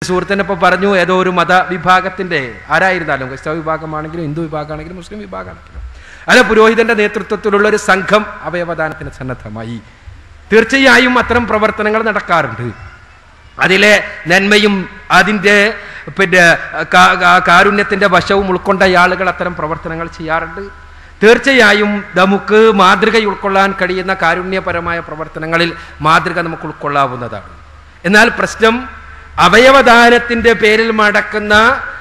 സുഹൃത്തിനെ ഇപ്പൊ പറഞ്ഞു ഏതോ ഒരു മതവിഭാഗത്തിന്റെ ആരായിരുന്നാലും ക്രിസ്തവ വിഭാഗമാണെങ്കിലും ഹിന്ദു വിഭാഗമാണെങ്കിലും മുസ്ലിം വിഭാഗമാണെങ്കിലും അല്ല പുരോഹിതന്റെ നേതൃത്വത്തിലുള്ള ഒരു സംഘം അവയവദാനത്തിന് സന്നദ്ധമായി തീർച്ചയായും അത്തരം പ്രവർത്തനങ്ങൾ നടക്കാറുണ്ട് അതിലെ നന്മയും അതിൻ്റെ പിന്നെ കാ- കാ- കാരുണ്യത്തിന്റെ വശവും ഉൾക്കൊണ്ട ആളുകൾ അത്തരം പ്രവർത്തനങ്ങൾ ചെയ്യാറുണ്ട് തീർച്ചയായും നമുക്ക് മാതൃക ഉൾക്കൊള്ളാൻ കഴിയുന്ന കാരുണ്യപരമായ പ്രവർത്തനങ്ങളിൽ മാതൃക നമുക്ക് ഉൾക്കൊള്ളാവുന്നതാണ് എന്നാൽ പ്രശ്നം അവയവദാനത്തിന്റെ പേരിൽ നടക്കുന്ന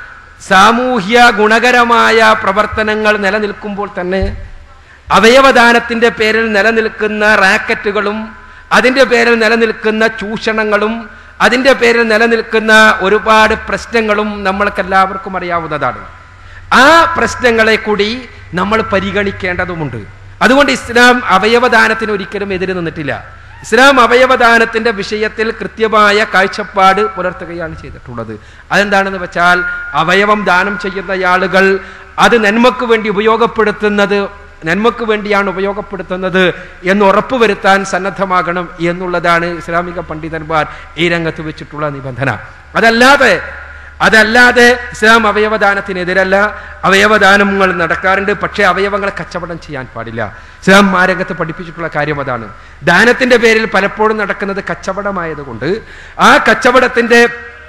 സാമൂഹ്യ ഗുണകരമായ പ്രവർത്തനങ്ങൾ നിലനിൽക്കുമ്പോൾ തന്നെ അവയവദാനത്തിന്റെ പേരിൽ നിലനിൽക്കുന്ന റാക്കറ്റുകളും അതിന്റെ പേരിൽ നിലനിൽക്കുന്ന ചൂഷണങ്ങളും അതിന്റെ പേരിൽ നിലനിൽക്കുന്ന ഒരുപാട് പ്രശ്നങ്ങളും നമ്മൾക്കെല്ലാവർക്കും അറിയാവുന്നതാണ് ആ പ്രശ്നങ്ങളെ കൂടി നമ്മൾ പരിഗണിക്കേണ്ടതുമുണ്ട് അതുകൊണ്ട് ഇസ്ലാം അവയവദാനത്തിന് ഒരിക്കലും എതിര് നിന്നിട്ടില്ല ഇസ്ലാം അവയവദാനത്തിന്റെ വിഷയത്തിൽ കൃത്യമായ കാഴ്ചപ്പാട് പുലർത്തുകയാണ് ചെയ്തിട്ടുള്ളത് അതെന്താണെന്ന് വെച്ചാൽ അവയവം ദാനം ചെയ്യുന്ന ആളുകൾ അത് നന്മക്ക് വേണ്ടി ഉപയോഗപ്പെടുത്തുന്നത് നന്മക്ക് വേണ്ടിയാണ് ഉപയോഗപ്പെടുത്തുന്നത് എന്ന് ഉറപ്പുവരുത്താൻ സന്നദ്ധമാകണം എന്നുള്ളതാണ് ഇസ്ലാമിക പണ്ഡിതന്മാർ ഈ രംഗത്ത് വെച്ചിട്ടുള്ള നിബന്ധന അതല്ലാതെ അതല്ലാതെ ഇസ്ലാം അവയവദാനത്തിനെതിരല്ല അവയവദാനങ്ങൾ നടക്കാറുണ്ട് പക്ഷേ അവയവങ്ങളെ കച്ചവടം ചെയ്യാൻ പാടില്ല ഇസ്ലാം ആ രംഗത്ത് പഠിപ്പിച്ചിട്ടുള്ള കാര്യം അതാണ് ദാനത്തിന്റെ പേരിൽ പലപ്പോഴും നടക്കുന്നത് കച്ചവടമായതുകൊണ്ട് ആ കച്ചവടത്തിന്റെ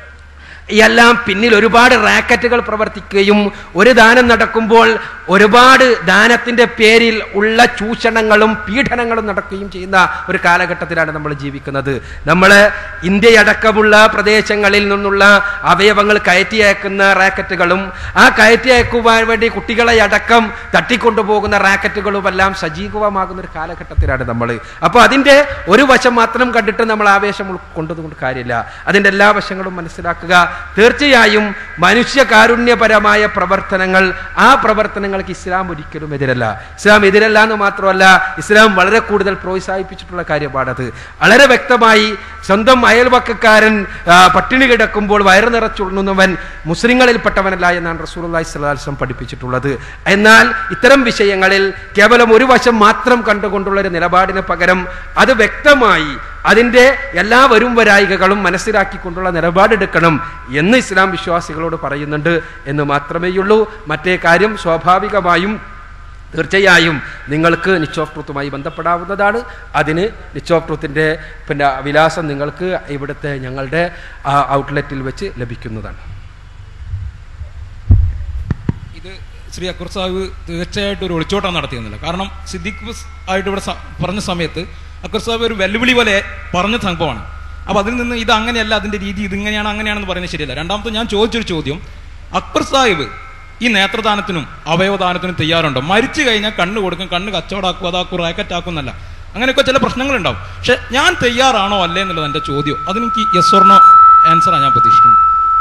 എല്ലാം പിന്നിൽ ഒരുപാട് റാക്കറ്റുകൾ പ്രവർത്തിക്കുകയും ഒരു ദാനം നടക്കുമ്പോൾ ഒരുപാട് ദാനത്തിന്റെ പേരിൽ ഉള്ള ചൂഷണങ്ങളും പീഡനങ്ങളും നടക്കുകയും ചെയ്യുന്ന ഒരു കാലഘട്ടത്തിലാണ് നമ്മൾ ജീവിക്കുന്നത് നമ്മൾ ഇന്ത്യയടക്കമുള്ള പ്രദേശങ്ങളിൽ നിന്നുള്ള അവയവങ്ങൾ കയറ്റി അയക്കുന്ന റാക്കറ്റുകളും ആ കയറ്റി അയക്കുവാൻ വേണ്ടി കുട്ടികളെ അടക്കം തട്ടിക്കൊണ്ടുപോകുന്ന റാക്കറ്റുകളും എല്ലാം സജീവമാകുന്ന ഒരു കാലഘട്ടത്തിലാണ് നമ്മൾ അപ്പോൾ അതിൻ്റെ ഒരു വശം മാത്രം കണ്ടിട്ട് നമ്മൾ ആവേശം ഉൾക്കൊണ്ടതുകൊണ്ട് കാര്യമില്ല അതിൻ്റെ എല്ലാ വശങ്ങളും മനസ്സിലാക്കുക തീർച്ചയായും മനുഷ്യ കാരുണ്യപരമായ പ്രവർത്തനങ്ങൾ ആ പ്രവർത്തനങ്ങൾക്ക് ഇസ്ലാം ഒരിക്കലും എതിരല്ല ഇസ്ലാം എതിരല്ല എന്ന് മാത്രമല്ല ഇസ്ലാം വളരെ കൂടുതൽ പ്രോത്സാഹിപ്പിച്ചിട്ടുള്ള കാര്യമാണത് വളരെ വ്യക്തമായി സ്വന്തം അയൽവക്കക്കാരൻ ആ, പട്ടിണി കിടക്കുമ്പോൾ വയറ് നിറച്ചുണ്ണുന്നവൻ മുസ്ലിങ്ങളിൽപ്പെട്ടവനല്ല എന്നാണ് റസൂലുള്ളാഹി സ്വല്ലല്ലാഹു അലൈഹി വസല്ലം പഠിപ്പിച്ചിട്ടുള്ളത് എന്നാൽ ഇത്തരം വിഷയങ്ങളിൽ കേവലം ഒരു വശം മാത്രം കണ്ടുകൊണ്ടുള്ള ഒരു നിലപാടിന് പകരം അത് വ്യക്തമായി അതിൻ്റെ എല്ലാ വരും വരായികകളും മനസ്സിലാക്കിക്കൊണ്ടുള്ള നിലപാടെടുക്കണം എന്ന് ഇസ്ലാം വിശ്വാസികളോട് പറയുന്നുണ്ട് എന്ന് മാത്രമേയുള്ളൂ മറ്റേ കാര്യം സ്വാഭാവികമായും തീർച്ചയായും നിങ്ങൾക്ക് നിച്ച് ഓഫ് ട്രൂത്തുമായി ബന്ധപ്പെടാവുന്നതാണ് അതിന് നിച്ച് ഓഫ് ട്രൂത്തിൻ്റെ പിന്നെ വിലാസം നിങ്ങൾക്ക് ഇവിടുത്തെ ഞങ്ങളുടെ ആ, ഔട്ട്ലെറ്റിൽ വെച്ച് ലഭിക്കുന്നതാണ് ഇത് ശ്രീ അക്ബർ സാഹിബ് തീർച്ചയായിട്ടും ഒരു ഒളിച്ചോട്ടം നടത്തിയെന്നില്ല കാരണം സിദ്ദിഖ് ബസ് ആയിട്ട് ഇവിടെ സ- പറഞ്ഞ സമയത്ത് അക്ബർ സാഹിബ് ഒരു വെല്ലുവിളി പോലെ പറഞ്ഞ സംഭവമാണ് അപ്പൊ അതിൽ നിന്ന് ഇത് അങ്ങനെയല്ല അതിന്റെ രീതി ഇത് ഇങ്ങനെയാണ് അങ്ങനെയാണെന്ന് പറയുന്നത് ശരിയല്ല രണ്ടാമത്തെ ഞാൻ ചോദിച്ചൊരു ചോദ്യം അക്ബർ സാഹിബ് ഈ നേത്രദാനത്തിനും അവയവദാനത്തിനും തയ്യാറുണ്ടോ മരിച്ചു കഴിഞ്ഞാൽ കണ്ണ് കൊടുക്കും കണ്ണ് കച്ചവടാക്കും അതാക്കും റാക്കറ്റ് എന്നല്ല അങ്ങനെയൊക്കെ ചില പ്രശ്നങ്ങളുണ്ടാവും പക്ഷെ ഞാൻ തയ്യാറാണോ അല്ലേ എന്നുള്ളത് എൻ്റെ ചോദ്യം അതെനിക്ക് യെസ് ഓർണോ ആൻസറാണ് ഞാൻ പ്രതീക്ഷിക്കുന്നത്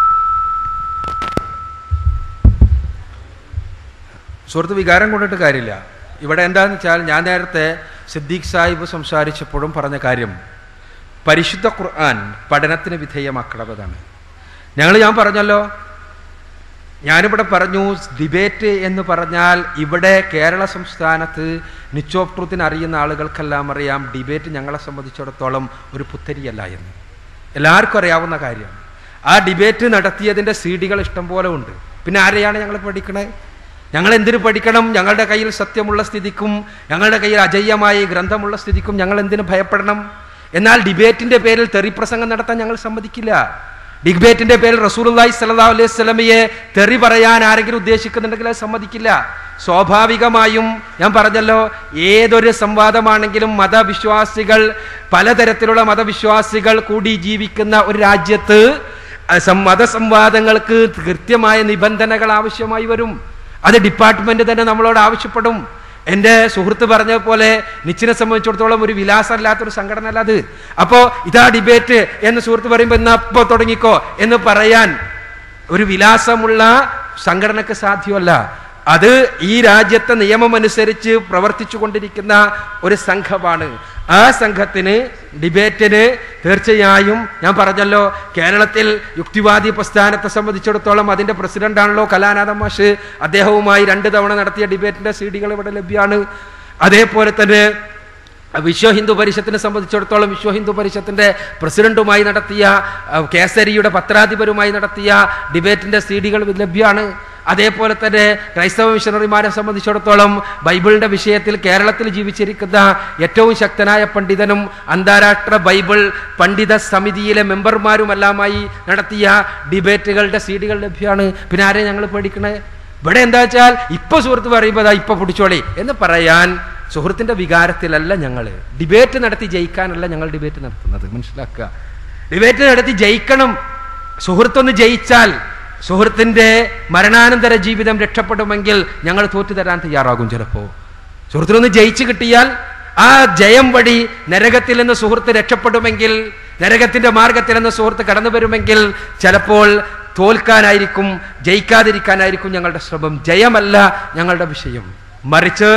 സുഹൃത്ത് വികാരം കൊണ്ടിട്ട് കാര്യമില്ല ഇവിടെ എന്താണെന്ന് വെച്ചാൽ ഞാൻ നേരത്തെ സിദ്ദീഖ് സാഹിബ് സംസാരിച്ചപ്പോഴും പറഞ്ഞ കാര്യം പരിശുദ്ധ ഖുർആൻ പഠനത്തിന് വിധേയമാക്കണമെന്നാണ് ഞങ്ങൾ ഞാൻ പറഞ്ഞല്ലോ ഞാനിവിടെ പറഞ്ഞു ഡിബേറ്റ് എന്ന് പറഞ്ഞാൽ ഇവിടെ കേരള സംസ്ഥാനത്ത് നിച്ച് ഓഫ് ട്രൂത്തിന് അറിയുന്ന ആളുകൾക്കെല്ലാം അറിയാം ഡിബേറ്റ് ഞങ്ങളെ സംബന്ധിച്ചിടത്തോളം ഒരു പുത്തരിയല്ല എന്ന് എല്ലാവർക്കും അറിയാവുന്ന കാര്യമാണ് ആ ഡിബേറ്റ് നടത്തിയതിൻ്റെ സി ഡികൾ ഇഷ്ടം പോലെ ഉണ്ട് പിന്നെ ആരെയാണ് ഞങ്ങൾ പഠിക്കണേ ഞങ്ങൾ എന്തിനു പഠിക്കണം ഞങ്ങളുടെ കയ്യിൽ സത്യമുള്ള സ്ഥിതിക്കും ഞങ്ങളുടെ കയ്യിൽ അജയ്യമായ ഈ ഗ്രന്ഥമുള്ള സ്ഥിതിക്കും ഞങ്ങൾ എന്തിനു ഭയപ്പെടണം എന്നാൽ ഡിബേറ്റിന്റെ പേരിൽ തെറിപ്രസംഗം നടത്താൻ ഞങ്ങൾ സമ്മതിക്കില്ല ഡിബേറ്റിന്റെ പേരിൽ റസൂലുള്ളാഹി സ്വല്ലല്ലാഹു അലൈഹി വസല്ലമയെ തെറി പറയാൻ ആരെങ്കിലും ഉദ്ദേശിക്കുന്നുണ്ടെങ്കിൽ അത് സമ്മതിക്കില്ല സ്വാഭാവികമായും ഞാൻ പറഞ്ഞല്ലോ ഏതൊരു സംവാദമാണെങ്കിലും മതവിശ്വാസികൾ പലതരത്തിലുള്ള മതവിശ്വാസികൾ കൂടി ജീവിക്കുന്ന ഒരു രാജ്യത്ത് അഹ് സം- മതസംവാദങ്ങൾക്ക് കൃത്യമായ നിബന്ധനകൾ ആവശ്യമായി വരും അത് ഡിപ്പാർട്ട്മെന്റ് തന്നെ നമ്മളോട് ആവശ്യപ്പെടും എൻ്റെ സുഹൃത്ത് പറഞ്ഞ പോലെ നിച്ചിനെ സംബന്ധിച്ചിടത്തോളം ഒരു വിലാസമല്ലാത്തൊരു സംഘടന അല്ല അത് അപ്പോൾ ഇതാ ഡിബേറ്റ് എന്ന് സുഹൃത്ത് പറയുമ്പോൾ എന്നാ അപ്പോൾ തുടങ്ങിക്കോ എന്ന് പറയാൻ ഒരു വിലാസമുള്ള സംഘടനക്ക് സാധ്യമല്ല അത് ഈ രാജ്യത്തെ നിയമമനുസരിച്ച് പ്രവർത്തിച്ചു കൊണ്ടിരിക്കുന്ന ഒരു സംഘമാണ് ആ സംഘത്തിന് ഡിബേറ്റിന് തീർച്ചയായും ഞാൻ പറഞ്ഞല്ലോ കേരളത്തിൽ യുക്തിവാദി പ്രസ്ഥാനത്തെ സംബന്ധിച്ചിടത്തോളം അതിൻ്റെ പ്രസിഡന്റാണല്ലോ കലാനാഥ മാഷ് അദ്ദേഹവുമായി രണ്ട് തവണ നടത്തിയ ഡിബേറ്റിന്റെ സി ഡികൾ ഇവിടെ ലഭ്യമാണ് അതേപോലെ തന്നെ വിശ്വ ഹിന്ദു പരിഷത്തിനെ സംബന്ധിച്ചിടത്തോളം വിശ്വ ഹിന്ദു പരിഷത്തിന്റെ പ്രസിഡന്റുമായി നടത്തിയ അഹ്, കേസരിയുടെ പത്രാധിപരുമായി നടത്തിയ ഡിബേറ്റിന്റെ സി ഡികൾ ലഭ്യമാണ് അതേപോലെ തന്നെ ക്രൈസ്തവ മിഷണറിമാരെ സംബന്ധിച്ചിടത്തോളം ബൈബിളിന്റെ വിഷയത്തിൽ കേരളത്തിൽ ജീവിച്ചിരിക്കുന്ന ഏറ്റവും ശക്തനായ പണ്ഡിതനും അന്താരാഷ്ട്ര ബൈബിൾ പണ്ഡിത സമിതിയിലെ മെമ്പർമാരുമെല്ലാമായി നടത്തിയ ഡിബേറ്റുകളുടെ സി ഡികൾ ലഭ്യമാണ് പിന്നെ ആരെ ഞങ്ങൾ പേടിക്കണേ ഇവിടെ എന്താ വെച്ചാൽ ഇപ്പൊ സുഹൃത്ത് പറയുമ്പോൾ അതാ ഇപ്പൊ പിടിച്ചോളി എന്ന് പറയാൻ സുഹൃത്തിന്റെ വികാരത്തിലല്ല ഞങ്ങൾ ഡിബേറ്റ് നടത്തി ജയിക്കാനല്ല ഞങ്ങൾ ഡിബേറ്റ് നടത്തുന്നത് മനസ്സിലാക്കുക ഡിബേറ്റ് നടത്തി ജയിക്കണം സുഹൃത്തൊന്ന് ജയിച്ചാൽ സുഹൃത്തിന്റെ മരണാനന്തര ജീവിതം രക്ഷപ്പെടുമെങ്കിൽ ഞങ്ങൾ തോറ്റു തരാൻ തയ്യാറാകും ചിലപ്പോ സുഹൃത്തിനൊന്ന് ജയിച്ചു കിട്ടിയാൽ ആ ജയം വഴി നരകത്തിൽ നിന്ന് സുഹൃത്ത് രക്ഷപ്പെടുമെങ്കിൽ നരകത്തിന്റെ മാർഗത്തിൽ നിന്ന് സുഹൃത്ത് കടന്നു വരുമെങ്കിൽ ചിലപ്പോൾ തോൽക്കാനായിരിക്കും ജയിക്കാതിരിക്കാനായിരിക്കും ഞങ്ങളുടെ ശ്രമം ജയമല്ല ഞങ്ങളുടെ വിഷയം മറിച്ച്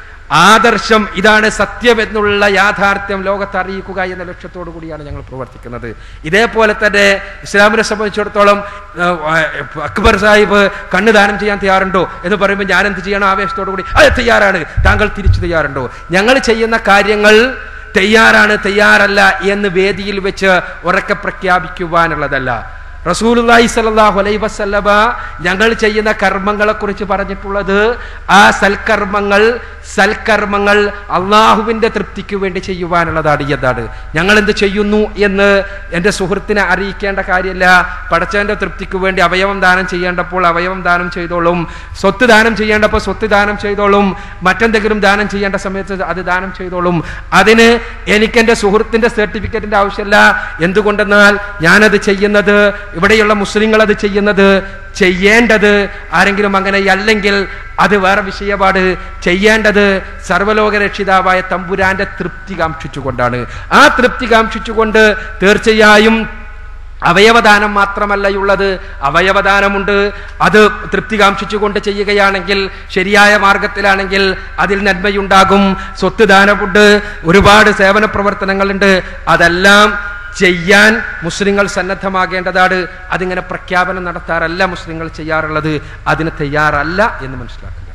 ആദർശം ഇതാണ് സത്യം എന്നുള്ള യാഥാർത്ഥ്യം ലോകത്തെ അറിയിക്കുക എന്ന ലക്ഷ്യത്തോടു കൂടിയാണ് ഞങ്ങൾ പ്രവർത്തിക്കുന്നത് ഇതേപോലെ തന്നെ ഇസ്ലാമിനെ സംബന്ധിച്ചിടത്തോളം ആ, അക്ബർ സാഹിബ് കണ്ണ് ദാനം ചെയ്യാൻ തയ്യാറുണ്ടോ എന്ന് പറയുമ്പോൾ ഞാൻ എന്ത് ചെയ്യണം ആവേശത്തോടു കൂടി അത് തയ്യാറാണ് താങ്കൾ തിരിച്ചു തയ്യാറുണ്ടോ ഞങ്ങൾ ചെയ്യുന്ന കാര്യങ്ങൾ തയ്യാറാണ് തയ്യാറല്ല എന്ന് വേദിയിൽ വെച്ച് ഉറക്കെ പ്രഖ്യാപിക്കുവാനുള്ളതല്ല റസൂലുള്ളാഹി സ്വല്ലല്ലാഹു അലൈഹി വസല്ലമ ഞങ്ങൾ ചെയ്യുന്ന കർമ്മങ്ങളെ കുറിച്ച് പറഞ്ഞിട്ടുള്ളത് ആ സൽക്കർമ്മങ്ങൾ സൽക്കർമ്മങ്ങൾ അള്ളാഹുവിന്റെ തൃപ്തിക്ക് വേണ്ടി ചെയ്യുവാനുള്ളതാണ് എന്താണ് ഞങ്ങൾ എന്ത് ചെയ്യുന്നു എന്ന് എൻ്റെ സുഹൃത്തിനെ അറിയിക്കേണ്ട കാര്യമില്ല പടച്ചവന്റെ തൃപ്തിക്ക് വേണ്ടി അവയവം ദാനം ചെയ്യേണ്ടപ്പോൾ അവയവം ദാനം ചെയ്തോളും സ്വത്ത് ദാനം ചെയ്യേണ്ടപ്പോൾ സ്വത്ത് ദാനം ചെയ്തോളും മറ്റെന്തെങ്കിലും ദാനം ചെയ്യേണ്ട സമയത്ത് അത് ദാനം ചെയ്തോളും അതിന് എനിക്ക് എൻ്റെ സുഹൃത്തിന്റെ സർട്ടിഫിക്കറ്റിന്റെ ആവശ്യമില്ല എന്തുകൊണ്ടെന്നാൽ ഞാനത് ചെയ്യുന്നത് ഇവിടെയുള്ള മുസ്ലിങ്ങൾ അത് ചെയ്യുന്നത് ചെയ്യേണ്ടത് ആരെങ്കിലും അങ്ങനെ അല്ലെങ്കിൽ അത് വേറെ വിഷയപാട് ചെയ്യേണ്ടത് സർവലോക രക്ഷിതാവായ തമ്പുരാന്റെ തൃപ്തി കാക്ഷിച്ചുകൊണ്ടാണ് ആ തൃപ്തി കാക്ഷിച്ചുകൊണ്ട് തീർച്ചയായും അവയവദാനം മാത്രമല്ലയുള്ളത് അവയവദാനമുണ്ട് അത് തൃപ്തി കാക്ഷിച്ചുകൊണ്ട് ചെയ്യുകയാണെങ്കിൽ ശരിയായ മാർഗത്തിലാണെങ്കിൽ അതിൽ നന്മയുണ്ടാകും സ്വത്ത് ദാനമുണ്ട് ഒരുപാട് സേവന പ്രവർത്തനങ്ങളുണ്ട് അതെല്ലാം ചെയ്യാൻ മുസ്ലിങ്ങൾ സന്നദ്ധമാകേണ്ടതാണ് അതിങ്ങനെ പ്രഖ്യാപനം നടത്താറല്ല മുസ്ലിങ്ങൾ ചെയ്യാറുള്ളത് അതിന് തയ്യാറല്ല എന്ന് മനസ്സിലാക്കുക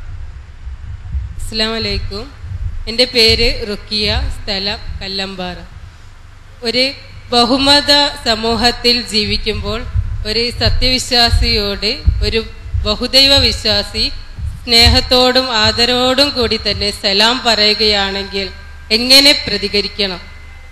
അസ്സാം വലൈക്കും എൻ്റെ പേര് റുക്കിയ സ്ഥലം കല്ലമ്പാറ ഒരു ബഹുമത സമൂഹത്തിൽ ജീവിക്കുമ്പോൾ ഒരു സത്യവിശ്വാസിയോട് ഒരു ബഹുദൈവ വിശ്വാസി സ്നേഹത്തോടും ആദരവോടും കൂടി തന്നെ സലാം പറയുകയാണെങ്കിൽ എങ്ങനെ പ്രതികരിക്കണം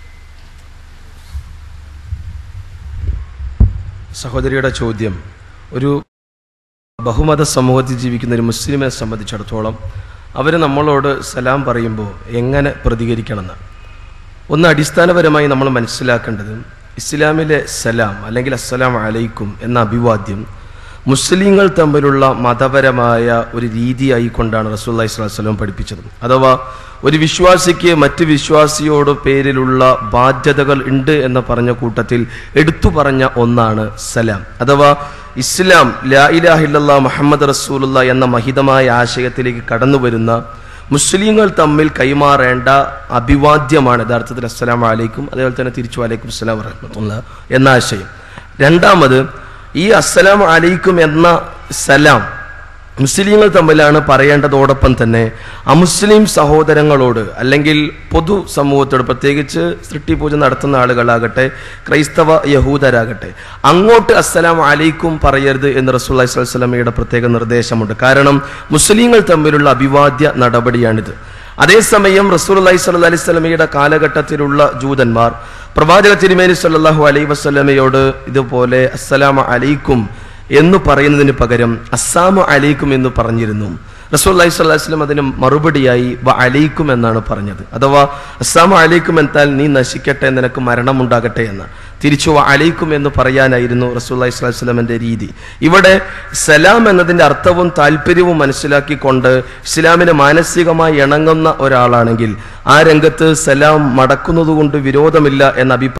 സഹോദരിയുടെ ചോദ്യം ഒരു ബഹുമത സമൂഹത്തിൽ ജീവിക്കുന്ന ഒരു മുസ്ലിമിനെ സംബന്ധിച്ചിടത്തോളം അവർ നമ്മളോട് സലാം പറയുമ്പോൾ എങ്ങനെ പ്രതികരിക്കണമെന്ന് ഒന്ന് അടിസ്ഥാനപരമായി നമ്മൾ മനസ്സിലാക്കേണ്ടത് ഇസ്ലാമിലെ സലാം അല്ലെങ്കിൽ അസ്സലാം അലൈക്കും എന്ന അഭിവാദ്യം മുസ്ലിങ്ങൾ തമ്മിലുള്ള മതപരമായ ഒരു രീതിയായി കൊണ്ടാണ് റസൂല്ലി സ്വലം പഠിപ്പിച്ചത് അഥവാ ഒരു വിശ്വാസിക്ക് മറ്റ് വിശ്വാസിയോട് പേരിലുള്ള ബാധ്യതകൾ ഉണ്ട് എന്ന് പറഞ്ഞ കൂട്ടത്തിൽ എടുത്തു പറഞ്ഞ ഒന്നാണ് സലാം അഥവാ ഇസ്ലാം ലാ ഇലാഹില്ല മുഹമ്മദ് റസൂലുള്ള എന്ന മഹിതമായ ആശയത്തിലേക്ക് കടന്നു വരുന്ന മുസ്ലിങ്ങൾ തമ്മിൽ കൈമാറേണ്ട അഭിവാദ്യമാണ് യഥാർത്ഥത്തിൽ അസ്സലാം വലൈക്കും അതേപോലെ തന്നെ തിരിച്ചു വലൈക്കും അസ്സലാം വറഹമത്തുള്ള എന്ന ആശയം രണ്ടാമത് ഈ അസ്സലാം അലൈക്കും എന്ന സലാം മുസ്ലിങ്ങൾ തമ്മിലാണ് പറയേണ്ടതോടൊപ്പം തന്നെ അമുസ്ലിം സഹോദരങ്ങളോട് അല്ലെങ്കിൽ പൊതു സമൂഹത്തോട് പ്രത്യേകിച്ച് സൃഷ്ടിപൂജ നടത്തുന്ന ആളുകളാകട്ടെ ക്രൈസ്തവ യഹൂദരാകട്ടെ അങ്ങോട്ട് അസ്സലാം അലൈക്കും പറയരുത് എന്ന് റസൂല്ലി സ്വലമയുടെ പ്രത്യേക നിർദ്ദേശമുണ്ട് കാരണം മുസ്ലിങ്ങൾ തമ്മിലുള്ള അഭിവാദ്യ നടപടിയാണിത് അതേസമയം റസൂൽ അലൈഹി സ്വല്ല അലൈഹി സ്വലമയുടെ കാലഘട്ടത്തിലുള്ള ജൂതന്മാർ പ്രവാചക തിരുമേനി സല്ലല്ലാഹു അലൈഹി വസല്ലമയോട് ഇതുപോലെ അസ്സലാമു അലൈക്കും എന്ന് പറയുന്നതിന് പകരം അസ്സാമു അലൈക്കും എന്ന് പറഞ്ഞിരുന്നു റസൂൽ അലൈഹി സ്വല്ലല്ലാഹു അലൈഹി വസല്ലം അതിന് മറുപടിയായി വ അലൈക്കും എന്നാണ് പറഞ്ഞത് അഥവാ അസ്സാമു അലൈക്കും എന്നാൽ നീ നശിക്കട്ടെ നിനക്ക് മരണമുണ്ടാകട്ടെ എന്ന് തിരിച്ചു വ അലൈക്കും എന്ന് പറയാനായിരുന്നു റസൂൽ അലൈഹി സ്വല്ലല്ലാഹു അലൈഹി വസല്ലമന്റെ രീതി ഇവിടെ സലാം എന്നതിന്റെ അർത്ഥവും താല്പര്യവും മനസ്സിലാക്കിക്കൊണ്ട് ഇസ്ലാമിന് മാനസികമായി ഇണങ്ങുന്ന ഒരാളാണെങ്കിൽ ആ രംഗത്ത് സലാം മടക്കുന്നതുകൊണ്ട് വിരോധമില്ല എന്ന അഭിപ്രായം